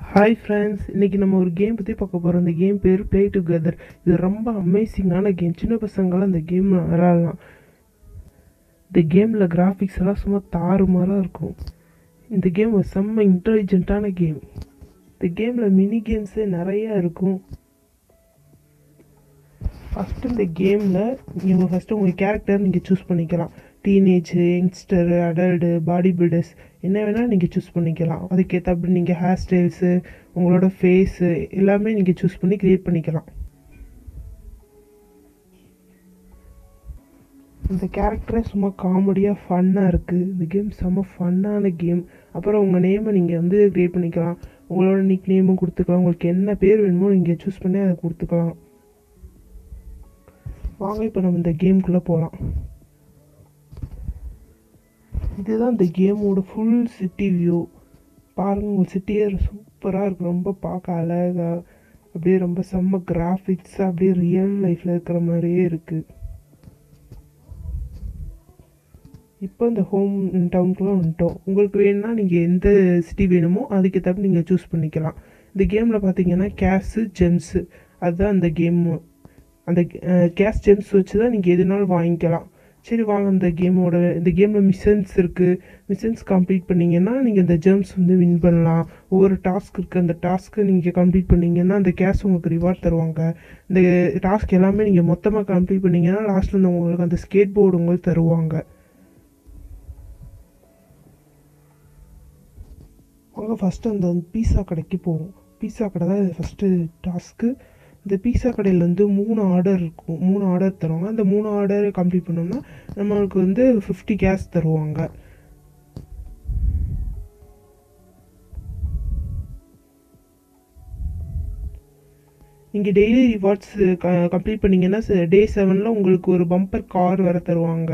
hi friends இன்றைக்கி நம்ம ஒரு கேம் பற்றி பார்க்க போகிறோம் இந்த கேம் பேர் ப்ளே டுகெதர் இது ரொம்ப அமேசிங்கான கேம் சின்ன பசங்களாம் இந்த கேம் விளாடலாம் இந்த கேமில் கிராஃபிக்ஸ் எல்லாம் சும்மா தாறுமாறாக இருக்கும் இந்த கேம் ஒரு செம்ம இன்டெலிஜென்ட்டான கேம் இந்த கேமில் மினி கேம்ஸே நிறையா இருக்கும் ஃபஸ்ட்டு இந்த கேமில் நீங்கள் ஃபஸ்ட்டு உங்கள் கேரக்டர் நீங்கள் சூஸ் பண்ணிக்கலாம் teenage youngster adult body builders என்ன வேணால் நீங்கள் சூஸ் பண்ணிக்கலாம் அதுக்கேற்றாப்படி நீங்கள் ஹேர் ஸ்டைல்ஸு உங்களோட ஃபேஸு எல்லாமே நீங்கள் சூஸ் பண்ணி க்ரியேட் பண்ணிக்கலாம் இந்த கேரக்டரே சும்மா காமெடியாக ஃபன்னாக இருக்குது இந்த கேம் செம்ம ஃபன்னான கேம் அப்புறம் உங்கள் நேமை நீங்கள் வந்து க்ரியேட் பண்ணிக்கலாம் உங்களோட நிக் நேமும் கொடுத்துக்கலாம் உங்களுக்கு என்ன பேர் வேணுமோ நீங்கள் சூஸ் பண்ணி அதை கொடுத்துக்கலாம் வாங்க இப்போ நம்ம இந்த கேம்குள்ளே போகலாம் இதுதான் இந்த கேமோட ஃபுல் சிட்டி வியூ பாருங்கள் உங்கள் சிட்டியே சூப்பராக இருக்குது ரொம்ப பார்க்க அழகாக அப்படியே ரொம்ப செம்ம கிராஃபிக்ஸாக அப்படியே ரியல் லைஃப்பில் இருக்கிற மாதிரியே இருக்குது இப்போ இந்த ஹோம் டவுனுக்குள்ளே வந்துட்டோம் உங்களுக்கு வேணும்னா நீங்கள் எந்த சிட்டி வேணுமோ அதுக்கேற்ற நீங்கள் சூஸ் பண்ணிக்கலாம் இந்த கேமில் பார்த்தீங்கன்னா கேஸு ஜெம்ஸு அதுதான் அந்த கேமு அந்த கேஸ் ஜெம்ஸ் வச்சு தான் நீங்கள் எதுனாலும் வாங்கிக்கலாம் சரி வாங்க இந்த கேமோட இந்த கேமில் மிஷன்ஸ் இருக்குது மிஷன்ஸ் கம்ப்ளீட் பண்ணிங்கன்னா நீங்கள் இந்த ஜெம்ஸ் வந்து வின் பண்ணலாம் ஒவ்வொரு டாஸ்க் இருக்குது அந்த டாஸ்க்கை நீங்கள் கம்ப்ளீட் பண்ணிங்கன்னா அந்த கேஸ் உங்களுக்கு ரிவார்ட் தருவாங்க இந்த டாஸ்க் எல்லாமே நீங்கள் மொத்தமாக கம்ப்ளீட் பண்ணிங்கன்னா லாஸ்ட்டில் வந்து உங்களுக்கு அந்த ஸ்கேட் போர்டு உங்களுக்கு தருவாங்க வாங்க ஃபஸ்ட்டு அந்த பீஸா கடைக்கு போவோம் பீஸா கடை தான் இது ஃபஸ்ட்டு டாஸ்க்கு இந்த பீஸா கடையில் வந்து மூணு ஆர்டர் இருக்கும் மூணு ஆர்டர் தருவாங்க அந்த மூணு ஆர்டர் கம்ப்ளீட் பண்ணோம்னா நம்மளுக்கு வந்து ஃபிஃப்டி கேஸ் தருவாங்க நீங்கள் டெய்லி ரிவார்ட்ஸ் க கம்ப்ளீட் பண்ணிங்கன்னா டே செவனில் உங்களுக்கு ஒரு பம்பர் கார் வர தருவாங்க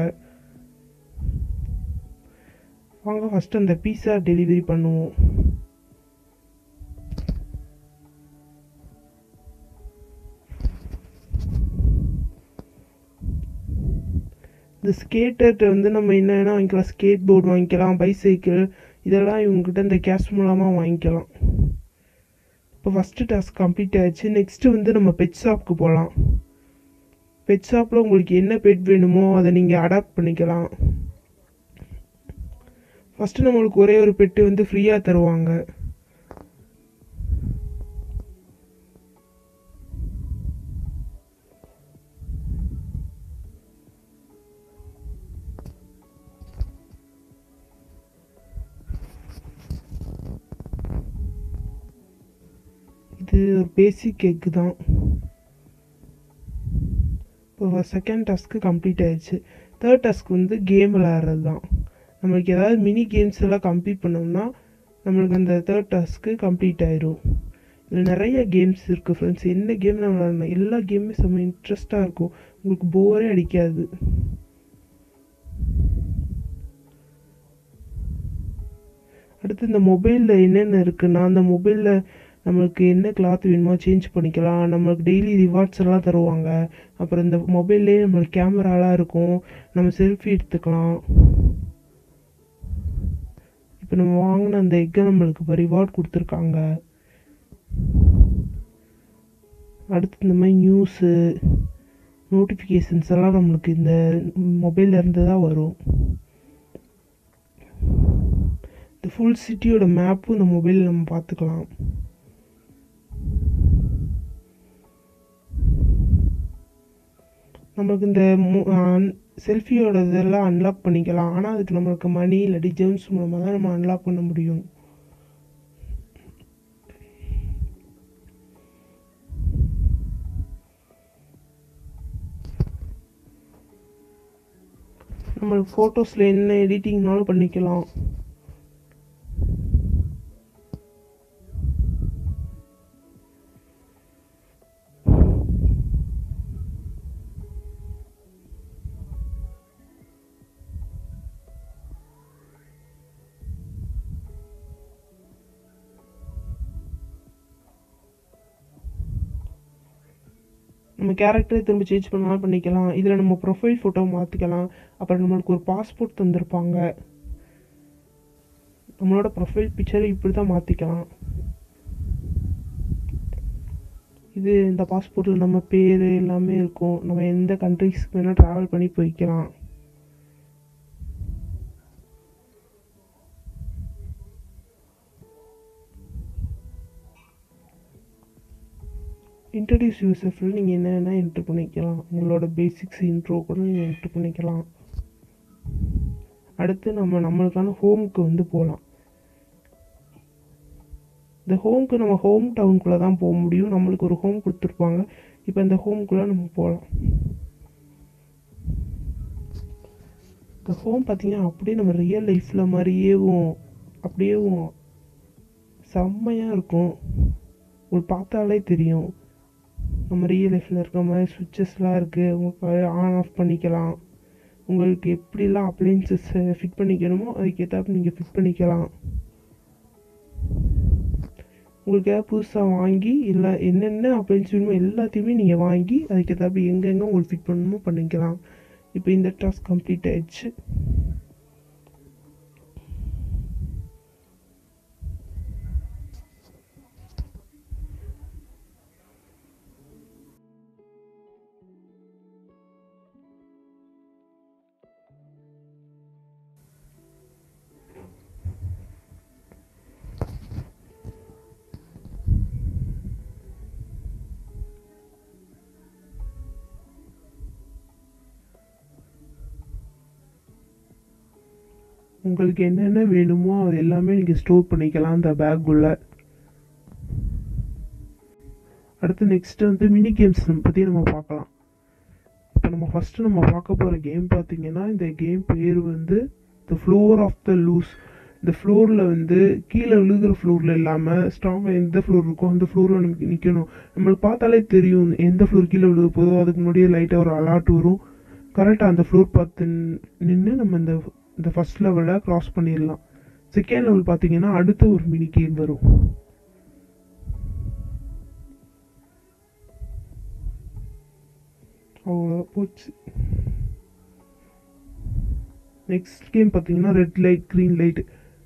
வாங்க ஃபஸ்ட்டு அந்த பீஸா டெலிவரி பண்ணுவோம் இந்த ஸ்கேட்டர்கிட்ட வந்து நம்ம என்ன வேணால் வாங்கிக்கலாம் ஸ்கேட் போர்டு வாங்கிக்கலாம் பைசைக்கிள் இதெல்லாம் இவங்ககிட்ட இந்த கேஷ் மூலமாக வாங்கிக்கலாம் இப்போ ஃபஸ்ட்டு டாஸ்க் கம்ப்ளீட் ஆயிடுச்சு நெக்ஸ்ட்டு வந்து நம்ம பெட் ஷாப்புக்கு போகலாம் பெட் ஷாப்பில் உங்களுக்கு என்ன பெட் வேணுமோ அதை நீங்கள் அடாப்ட் பண்ணிக்கலாம் ஃபஸ்ட்டு நம்மளுக்கு ஒரே ஒரு பெட்டு வந்து ஃப்ரீயாக தருவாங்க இது ஒரு பேசிக் எக்கு தான் இப்போ செகண்ட் டாஸ்க்கு கம்ப்ளீட் ஆயிடுச்சு தேர்ட் டாஸ்க் வந்து கேம் விளையாடுறது தான் நம்மளுக்கு ஏதாவது மினி கேம்ஸ் எல்லாம் கம்ப்ளீட் பண்ணோம்னா நம்மளுக்கு அந்த தேர்ட் டாஸ்க்கு கம்ப்ளீட் ஆயிரும் இதில் நிறைய கேம்ஸ் இருக்குது ஃப்ரெண்ட்ஸ் என்ன கேம் நம்ம விளாடணும் எல்லா கேமுமே செம்ம இன்ட்ரெஸ்ட்டாக இருக்கும் உங்களுக்கு போரே அடிக்காது அடுத்து இந்த மொபைலில் என்னென்ன இருக்குன்னா அந்த மொபைலில் நம்மளுக்கு என்ன கிளாத் வேணுமோ சேஞ்ச் பண்ணிக்கலாம் நம்மளுக்கு டெய்லி ரிவார்ட்ஸ் எல்லாம் தருவாங்க அப்புறம் இந்த மொபைல்லே நம்மளுக்கு கேமராலாம் இருக்கும் நம்ம செல்ஃபி எடுத்துக்கலாம் இப்போ நம்ம வாங்கின அந்த எக்கை நம்மளுக்கு இப்போ ரிவார்ட் கொடுத்துருக்காங்க அடுத்து இந்த மாதிரி நியூஸு நோட்டிஃபிகேஷன்ஸ் எல்லாம் நம்மளுக்கு இந்த மொபைலில் இருந்து தான் வரும் இந்த ஃபுல் சிட்டியோட மேப்பும் இந்த மொபைலில் நம்ம பார்த்துக்கலாம் நம்மளுக்கு இந்த செல்ஃபியோட இதெல்லாம் அன்லாக் பண்ணிக்கலாம் ஆனால் அதுக்கு நம்மளுக்கு மணி இல்லாட்டி ஜெம்ஸ் மூலமாக தான் நம்ம அன்லாக் பண்ண முடியும் நம்மளுக்கு ஃபோட்டோஸில் என்ன எடிட்டிங்னாலும் பண்ணிக்கலாம் நம்ம கேரக்டரை திரும்ப சேஞ்ச் பண்ணாலும் பண்ணிக்கலாம் இதில் நம்ம ப்ரொஃபைல் ஃபோட்டோ மாற்றிக்கலாம் அப்புறம் நம்மளுக்கு ஒரு பாஸ்போர்ட் தந்திருப்பாங்க நம்மளோட ப்ரொஃபைல் பிக்சரை இப்படி தான் மாற்றிக்கலாம் இது இந்த பாஸ்போர்ட்டில் நம்ம பேர் எல்லாமே இருக்கும் நம்ம எந்த கண்ட்ரிஸ்க்கு வேணால் ட்ராவல் பண்ணி போய்க்கலாம் இன்ட்ரடியூஸ் யூசஃபில் நீங்கள் என்ன வேணால் என்ட்ரு பண்ணிக்கலாம் உங்களோட பேசிக்ஸ் இன்ட்ரோ கூட நீங்கள் என்ட்ரு பண்ணிக்கலாம் அடுத்து நம்ம நம்மளுக்கான ஹோமுக்கு வந்து போகலாம் இந்த ஹோம்க்கு நம்ம ஹோம் டவுனுக்குள்ளே தான் போக முடியும் நம்மளுக்கு ஒரு ஹோம் கொடுத்துருப்பாங்க இப்போ இந்த ஹோம்குள்ளே நம்ம போகலாம் இந்த ஹோம் பார்த்தீங்கன்னா அப்படியே நம்ம ரியல் லைஃப்பில் மாதிரியேவும் அப்படியேவும் செம்மையாக இருக்கும் உங்களுக்கு பார்த்தாலே தெரியும் நம்ம ரியல் லைஃப்பில் இருக்க மாதிரி சுவிட்சஸ்லாம் இருக்குது உங்களுக்கு ஆன் ஆஃப் பண்ணிக்கலாம் உங்களுக்கு எப்படிலாம் அப்ளைன்சஸ் ஃபிட் பண்ணிக்கணுமோ அதுக்கேற்றாப்புல நீங்கள் ஃபிட் பண்ணிக்கலாம் உங்களுக்கு ஏதாவது புதுசாக வாங்கி இல்லை என்னென்ன அப்ளைன்ஸ் வேணுமோ எல்லாத்தையுமே நீங்கள் வாங்கி அதுக்கேற்றாப்புல எங்கெங்கே உங்களுக்கு ஃபிட் பண்ணணுமோ பண்ணிக்கலாம் இப்போ இந்த டாஸ்க் கம்ப்ளீட் ஆயிடுச்சு உங்களுக்கு என்னென்ன வேணுமோ அது எல்லாமே நீங்கள் ஸ்டோர் பண்ணிக்கலாம் அந்த பேக்குள்ளே அடுத்து நெக்ஸ்ட்டு வந்து மினி கேம்ஸ் பற்றி நம்ம பார்க்கலாம் இப்போ நம்ம ஃபஸ்ட்டு நம்ம பார்க்க போகிற கேம் பார்த்தீங்கன்னா இந்த கேம் பேர் வந்து the floor of the loose இந்த ஃப்ளோரில் வந்து கீழே விழுகிற ஃப்ளோரில் இல்லாமல் ஸ்ட்ராங்காக எந்த ஃப்ளோர் இருக்கோ அந்த ஃப்ளோரில் நமக்கு நிற்கணும் நம்மளுக்கு பார்த்தாலே தெரியும் எந்த ஃப்ளோர் கீழே விழுக போதோ அதுக்கு முன்னாடியே லைட்டாக ஒரு அலாட் வரும் கரெக்டாக அந்த ஃப்ளோர் பார்த்து நின்று நம்ம இந்த இந்த ஃபஸ்ட் லெவலை க்ராஸ் பண்ணிடலாம் செகண்ட் லெவல் பார்த்தீங்கன்னா அடுத்த ஒரு மினி கேம் வரும் அவ்வளோ போச்சு நெக்ஸ்ட் கேம் பார்த்தீங்கன்னா ரெட் லைட் க்ரீன் லைட்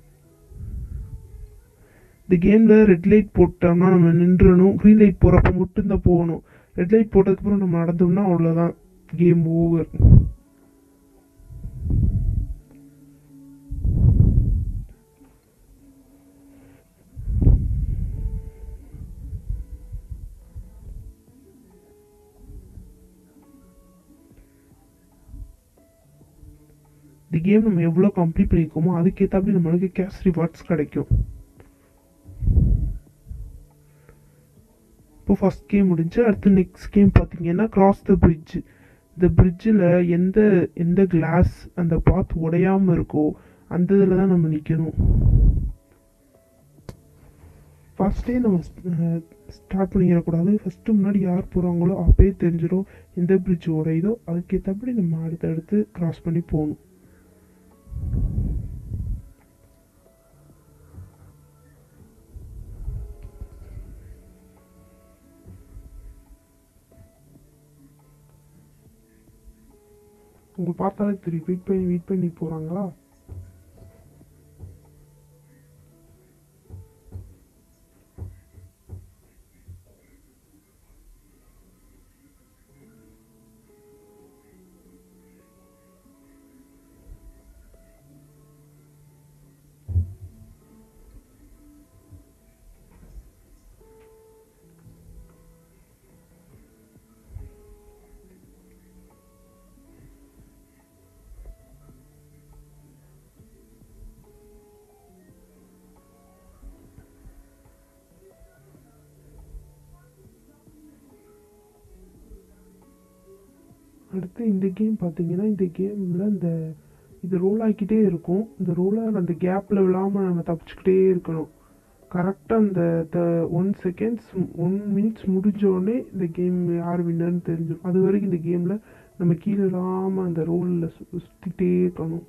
இந்த கேமில் ரெட் லைட் போட்டோம்னா நம்ம நின்றணும் க்ரீன் லைட் போகிறப்ப மட்டும்தான் போகணும் ரெட் லைட் போட்டதுக்கப்புறம் நம்ம நடந்தோம்னா அவ்வளோதான் கேம் ஓவர் இந்த கேம் நம்ம எவ்வளோ கம்ப்ளீட் பண்ணியிருக்கோமோ அதுக்கேற்றாப்படி நம்மளுக்கு கேஷ் ரிவார்ட்ஸ் கிடைக்கும் இப்போ ஃபஸ்ட் கேம் முடிஞ்சு அடுத்து நெக்ஸ்ட் கேம் பார்த்தீங்கன்னா கிராஸ் த பிரிட்ஜ் இந்த பிரிட்ஜில் எந்த எந்த கிளாஸ் அந்த பாத் உடையாமல் இருக்கோ அந்த இதில் தான் நம்ம நிற்கணும் ஃபஸ்ட்டே நம்ம ஸ்டார்ட் பண்ணிடக்கூடாது ஃபஸ்ட்டு முன்னாடி யார் போகிறாங்களோ அப்பயே தெரிஞ்சிடும் எந்த பிரிட்ஜ் உடையுதோ அதுக்கேற்றபடி நம்ம அடுத்தடுத்து கிராஸ் பண்ணி போகணும் உங்களுக்கு பார்த்தாலே தெரியும் வெயிட் பண்ணி வெயிட் பண்ணி போகிறாங்களா அடுத்து இந்த கேம் பார்த்தீங்கன்னா இந்த கேமில் இந்த இது ரோல் ஆக்கிட்டே இருக்கும் இந்த ரோலாக அந்த கேப்பில் விழாமல் நம்ம தப்பிச்சுக்கிட்டே இருக்கணும் கரெக்டாக அந்த the one seconds one minutes முடிஞ்ச உடனே இந்த கேம் யார் வின்னர்னு தெரிஞ்சிடும் அது வரைக்கும் இந்த கேமில் நம்ம கீழே விழாமல் அந்த ரோலில் சுற்றிக்கிட்டே இருக்கணும்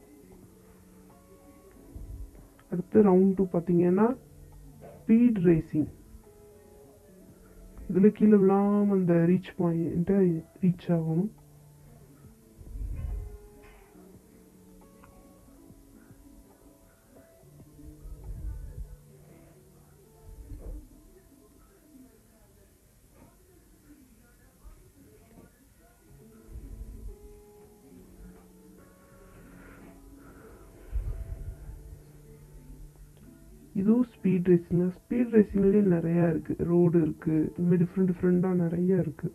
அடுத்து ரவுண்ட் டூ பார்த்தீங்கன்னா ஸ்பீட் ரேசிங் இதில் கீழே விழாமல் அந்த ரீச் பாயிண்ட்டை ரீச் ஆகணும் இதுவும் ஸ்பீட் ரேசிங் ஸ்பீட் ரேசிங்லேயே நிறையா இருக்குது ரோடு இருக்குது இதுமாதிரி டிஃப்ரெண்ட் டிஃப்ரெண்ட்டாக நிறையா இருக்குது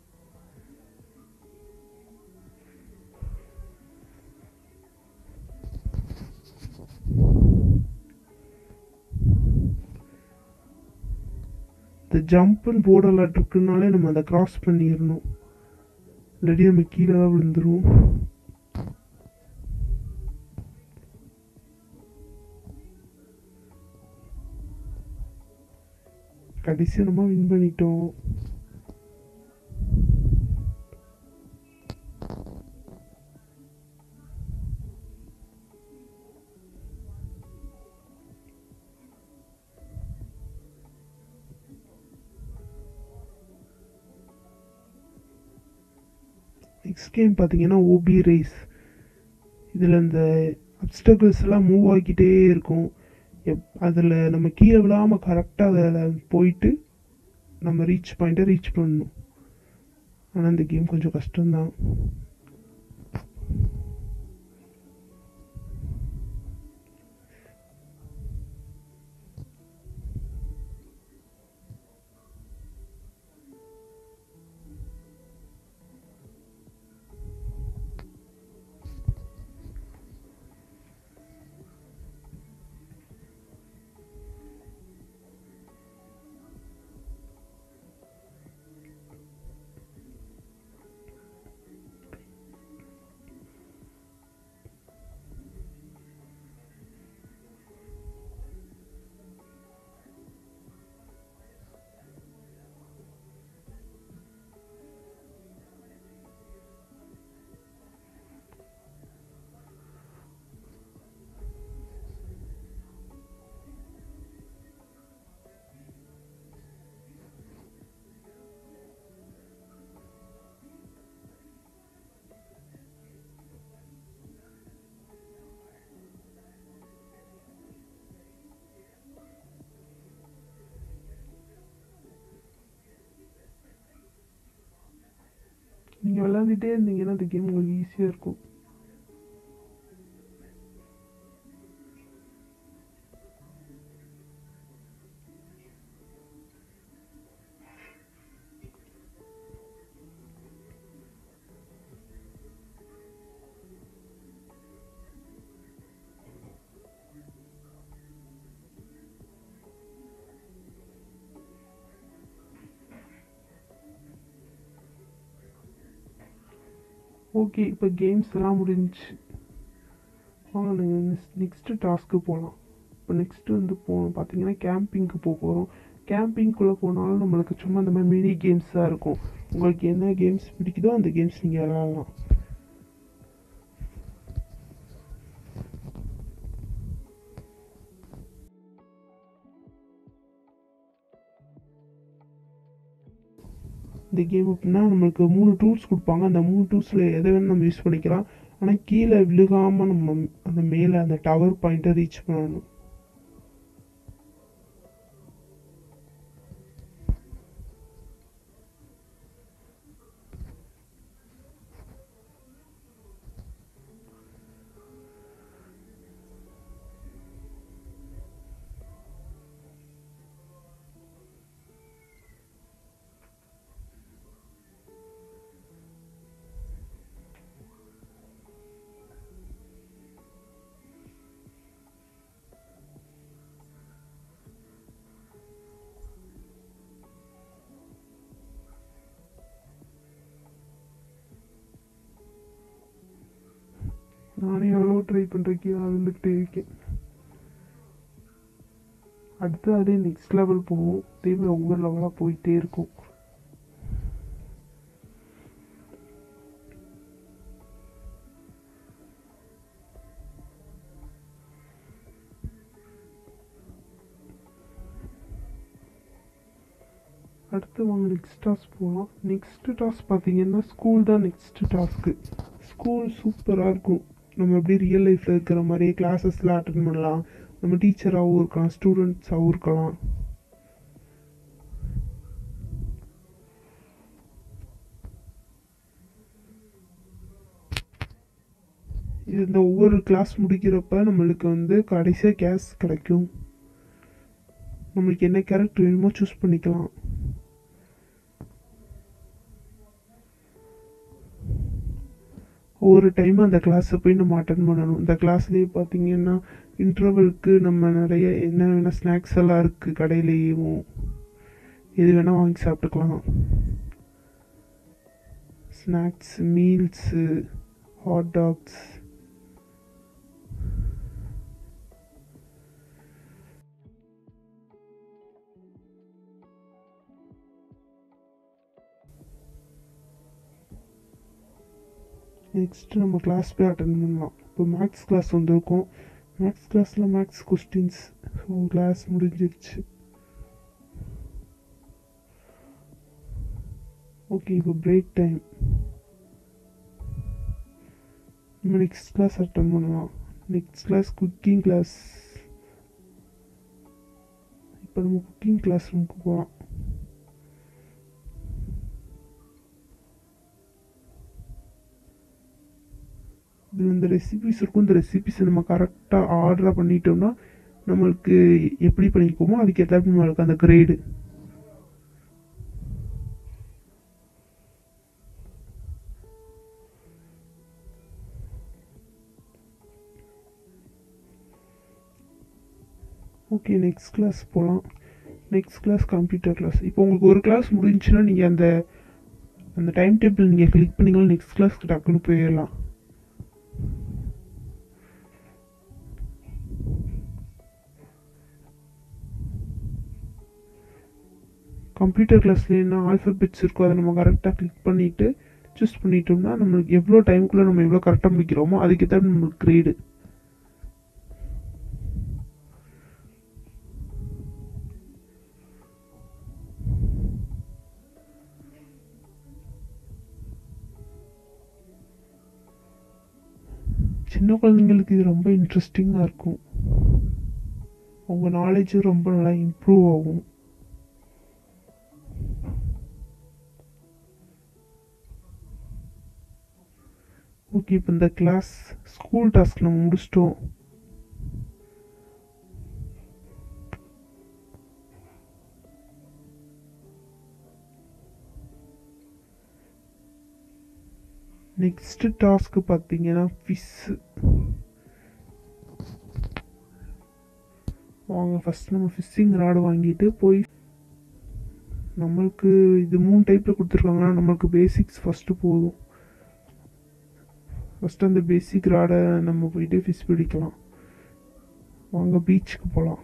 இந்த ஜம்ப்புன்னு போர்டெல்லாம் இருக்குனாலே நம்ம அதை கிராஸ் பண்ணிடணும் இல்லாட்டி நம்ம கீழே தான் விழுந்துருவோம் கடைசியாக நம்ம வின் பண்ணிட்டோம் நெக்ஸ்ட் கேம் பார்த்தீங்கன்னா ஓபி ரேஸ் இதில் இந்த அப்டக்கிள்ஸ் எல்லாம் மூவ் ஆகிக்கிட்டே இருக்கும் எப் அதில் நம்ம கீழே விழாமல் கரெக்டாக அதில் போயிட்டு நம்ம ரீச் பாயிண்ட்டை ரீச் பண்ணணும் ஆனால் இந்த கேம் கொஞ்சம் கஷ்டம்தான் நீங்கள் விளாண்டுட்டே இருந்தீங்கன்னா அந்த கேம் உங்களுக்கு ஈஸியாக இருக்கும் ஓகே இப்போ கேம்ஸ் எல்லாம் முடிஞ்சுச்சு வாங்க நீங்கள் நெக்ஸ்ட்டு டாஸ்க்கு போகலாம் இப்போ நெக்ஸ்ட்டு வந்து போகணும் பார்த்தீங்கன்னா கேம்பிங்க்கு போக போகிறோம் கேம்பிங்குள்ளே போனாலும் நம்மளுக்கு சும்மா இந்த மாதிரி மினி கேம்ஸ் தான் இருக்கும் உங்களுக்கு என்ன கேம்ஸ் பிடிக்குதோ அந்த கேம்ஸ் நீங்கள் விளாட்லாம் இந்த கேம் எப்படின்னா நம்மளுக்கு மூணு டூல்ஸ் கொடுப்பாங்க அந்த மூணு டூல்ஸில் எதை வேணும் நம்ம யூஸ் பண்ணிக்கலாம் ஆனால் கீழே விழுகாமல் நம்ம அந்த மேலே அந்த டவர் பாயிண்ட்டை ரீச் பண்ணணும் நானே எவ்வளோ ட்ரை பண்ணுறதுக்கு விழுந்துக்கிட்டே இருக்கேன் அடுத்து அதே நெக்ஸ்ட் லெவல் போகும் அதேமாதிரி ஒவ்வொரு லெவலாக போயிட்டே இருக்கும் அடுத்து வாங்க நெக்ஸ்ட் டாஸ்க் போகலாம் நெக்ஸ்ட் டாஸ்க் பார்த்தீங்கன்னா ஸ்கூல் தான் நெக்ஸ்ட் டாஸ்க்கு ஸ்கூல் சூப்பராக இருக்கும் நம்ம எப்படி ரியல் லைஃப்பில் இருக்கிற மாதிரியே கிளாஸஸ்லாம் அட்டன் பண்ணலாம் நம்ம டீச்சராகவும் இருக்கலாம் ஸ்டூடெண்ட்ஸாகவும் இருக்கலாம் இது இந்த ஒவ்வொரு கிளாஸ் முடிக்கிறப்ப நம்மளுக்கு வந்து கடைசியாக கேஸ் கிடைக்கும் நம்மளுக்கு என்ன கேரக்டர் வேணுமோ சூஸ் பண்ணிக்கலாம் ஒவ்வொரு டைம் அந்த கிளாஸை போய் நம்ம அட்டன் பண்ணணும் இந்த கிளாஸ்லேயே பார்த்தீங்கன்னா இன்டர்வலுக்கு நம்ம நிறைய என்ன வேணால் ஸ்நாக்ஸ் எல்லாம் இருக்குது கடையிலேயும் எது வேணால் வாங்கி சாப்பிட்டுக்கலாம் snacks meals hot dogs next நம்ம கிளாஸ் போய் அட்டன் பண்ணலாம் இப்போ மேக்ஸ் கிளாஸ் வந்திருக்கோம் மேக்ஸ் கிளாஸில் மேக்ஸ் கொஸ்டின்ஸ் ஸோ கிளாஸ் முடிஞ்சிருச்சு ஓகே இப்போ பிரேக் டைம் நம்ம நெக்ஸ்ட் கிளாஸ் அட்டன் பண்ணலாம் நெக்ஸ்ட் கிளாஸ் குக்கிங் கிளாஸ் இப்போ நம்ம குக்கிங் கிளாஸ் ரூமுக்கு போகலாம் இதில் இந்த ரெசிபிஸ் இருக்கும் இந்த ரெசிபிஸை நம்ம கரெக்டாக ஆர்டராக பண்ணிட்டோம்னா நம்மளுக்கு எப்படி பண்ணிக்குவோமோ அதுக்கு ஏற்றாப்புல நம்மளுக்கு அந்த கிரேடு ஓகே நெக்ஸ்ட் கிளாஸ் போகலாம் நெக்ஸ்ட் கிளாஸ் கம்ப்யூட்டர் கிளாஸ் இப்போ உங்களுக்கு ஒரு கிளாஸ் முடிஞ்சுன்னா நீங்கள் அந்த அந்த டைம் டேபிள் நீங்கள் கிளிக் பண்ணிங்கன்னா நெக்ஸ்ட் கிளாஸ்க்கு டக்குன்னு போயிடலாம் கம்ப்யூட்டர் கிளாஸில் என்ன ஆல்ஃபபெட்ஸ் இருக்கோ அதை நம்ம கரெக்டாக கிளிக் பண்ணிவிட்டு சூஸ் பண்ணிட்டோம்னா நம்மளுக்கு எவ்வளோ டைமுக்குள்ளே நம்ம எவ்வளோ கரெக்டாக முடிக்கிறோமோ அதுக்கு தான் நம்மளுக்கு கிரேடு சின்ன குழந்தைங்களுக்கு இது ரொம்ப இன்ட்ரெஸ்டிங்காக இருக்கும் உங்கள் நாலேஜும் ரொம்ப நல்லா இம்ப்ரூவ் ஆகும் ஓகே இப்போ இந்த கிளாஸ் ஸ்கூல் டாஸ்க் நம்ம முடிச்சிட்டோம் நெக்ஸ்ட் டாஸ்க்கு பார்த்தீங்கன்னா ஃபிஸ்ஸு வாங்க ஃபஸ்ட் நம்ம ஃபிஷ்ஷிங் ராடு வாங்கிட்டு போய் நம்மளுக்கு இது மூணு டைப்பில் கொடுத்துருக்காங்கன்னா நம்மளுக்கு பேசிக்ஸ் ஃபஸ்ட்டு போதும் ஃபஸ்ட்டு அந்த பேசிக் ராடை நம்ம போயிட்டு ஃபிஷ் பிடிக்கலாம் வாங்க பீச்சுக்கு போகலாம்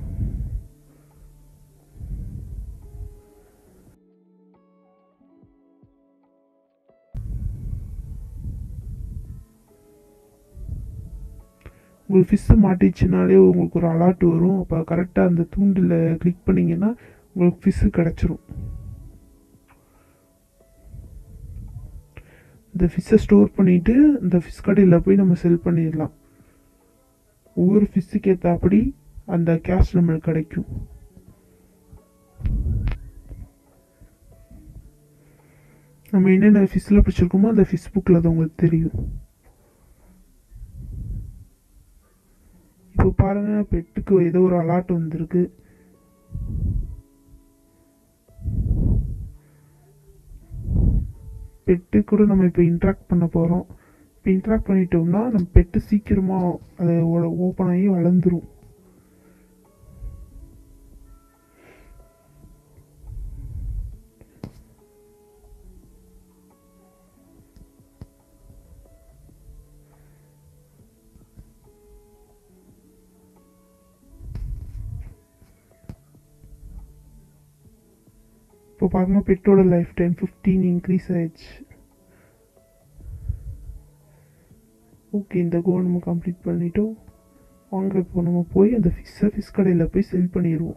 உங்களுக்கு ஃபிஷ்ஷு மாட்டிச்சுனாலே உங்களுக்கு ஒரு அலாட் வரும் அப்போ கரெக்டாக அந்த தூண்டில் கிளிக் பண்ணிங்கன்னா உங்களுக்கு ஃபிஷ்ஷு கிடச்சிரும் இந்த ஃபிஷ்ஷை ஸ்டோர் பண்ணிவிட்டு இந்த ஃபிஷ் கடையில் போய் நம்ம செல் பண்ணிடலாம் ஒவ்வொரு ஃபிஷ்ஷுக்கு ஏற்றாப்படி அந்த கேஷ் நம்மளுக்கு கிடைக்கும் நம்ம என்னென்ன ஃபிஷ்ஷில் பிடிச்சிருக்கோமோ அந்த ஃபிஷ் புக்கில் அது உங்களுக்கு தெரியும் இப்போ பாருங்க பெட்டுக்கு ஏதோ ஒரு அலாட் வந்திருக்கு பெட்டு கூட நம்ம இப்போ இன்ட்ராக்ட் பண்ண போகிறோம் இப்போ இன்ட்ராக்ட் பண்ணிட்டோம்னா நம்ம பெட்டு சீக்கிரமாக அதை ஓப்பன் ஆகி வளர்ந்துரும் இப்போ பாருங்க பெட்டோட லைஃப் டைம் ஃபிஃப்டீன் இன்க்ரீஸ் ஆயிடுச்சு ஓகே இந்த கோல் நம்ம கம்ப்ளீட் பண்ணிட்டோம் வாங்க இப்போ நம்ம போய் அந்த ஃபிஷ்ஷை ஃபிஷ் கடையில் போய் செல் பண்ணிடுவோம்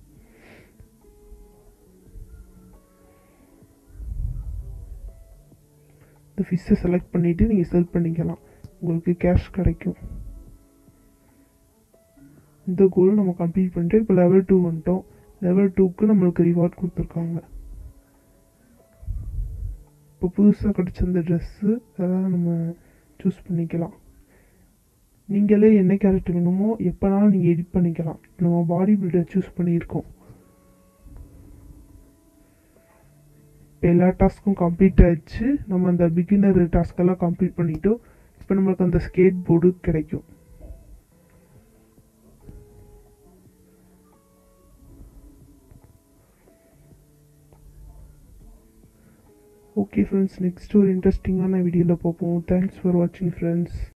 இந்த ஃபிஷ்ஷை செலக்ட் பண்ணிவிட்டு நீங்கள் செல் பண்ணிக்கலாம் உங்களுக்கு கேஷ் கிடைக்கும் இந்த கோல் நம்ம கம்ப்ளீட் பண்ணிட்டு இப்போ லெவல் டூ வந்துட்டோம் லெவல் டூக்கு நம்மளுக்கு ரிவார்ட் கொடுத்துருக்காங்க இப்போ புதுசாக கிடச்ச அந்த ட்ரெஸ்ஸு அதெல்லாம் நம்ம சூஸ் பண்ணிக்கலாம் நீங்களே என்ன கேரக்டர் வேணுமோ எப்போனாலும் நீங்கள் எடிட் பண்ணிக்கலாம் நம்ம பாடி பில்டர் சூஸ் பண்ணியிருக்கோம் இப்போ எல்லா டாஸ்க்கும் கம்ப்ளீட் ஆயிடுச்சு நம்ம அந்த பிகினர் டாஸ்க்கெல்லாம் கம்ப்ளீட் பண்ணிட்டோம் இப்போ நம்மளுக்கு அந்த ஸ்கேட் போர்டு கிடைக்கும் ஓகே ஃப்ரெண்ட்ஸ் நெக்ஸ்ட் ஒரு இன்ட்ரெஸ்டிங்கான வீடியோவில் பார்ப்போம் தேங்க்ஸ் ஃபார் வாட்சிங் ஃப்ரெண்ட்ஸ்